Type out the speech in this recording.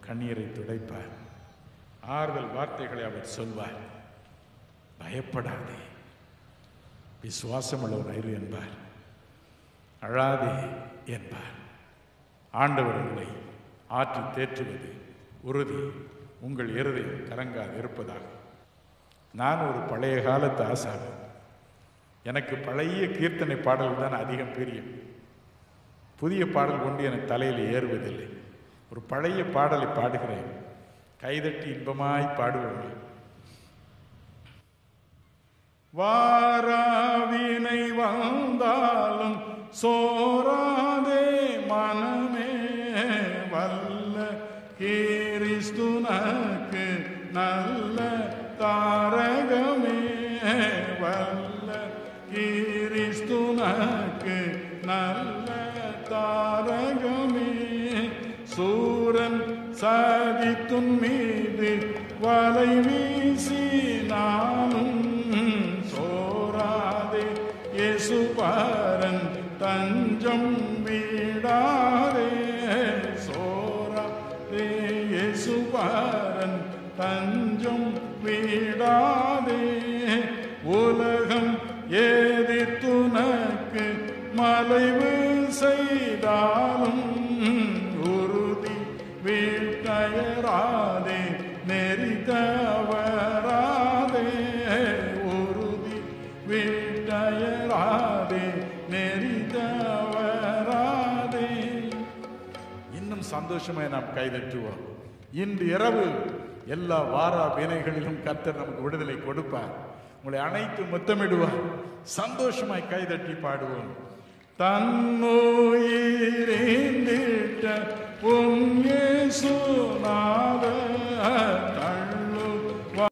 கண்ணீரை துடைப்பார் ஆறுதல் வார்த்தைகளை அவர் சொல்வார் பயப்படாதே விசுவாசமுள்ளவர் இரு என்பார் அழாதே என்பார் ஆண்டவர் உங்களை ஆற்றி தேற்றுவது உறுதி உங்கள் இருதயம் கலங்காது இருப்பதாக நான் ஒரு பழைய காலத்து ஆசாமி எனக்கு பழைய கீர்த்தனை பாடல் தான் அதிகம் பிரியம் புதிய பாடல் கொண்டு எனக்கு தலையில் ஏறுவதில்லை ஒரு பழைய பாடலை பாடுகிறேன் கைதட்டி இன்பமாய் பாடுவோம் வாராவினை வந்தாலும் சோராதே மனமே வல்ல கிறிஸ்துனக்கு நல்ல தாரகமே வல்ல கிறிஸ்துனக்கு நல்ல தாரகமே சூரன் சதித்துன் மீது வலை வீசினாலும் சோராதே இயேசுபாரன் தஞ்சம் வீடாதே சோராதே இயேசுபாரன் தஞ்சம் வீடாதே உலகம் ஏதித்துனக்கு மலைவு செய்தாலும் உறுதி வீட்டயராதே நெறி தவறாதே உறுதி வீட்டயராதே நெறி தவறாதே இன்னும் சந்தோஷமாய் நாம் கைதட்டுவோம் இன்று இரவு எல்லா வாரா வினைகளிலும் கர்த்தர் நமக்கு விடுதலை கொடுப்பார் உங்களை அனைத்து முத்தமிடுவார் சந்தோஷமாய் கைதட்டி பாடுவோம் தன்னுயிரிந்திட்ட உன் இயேசு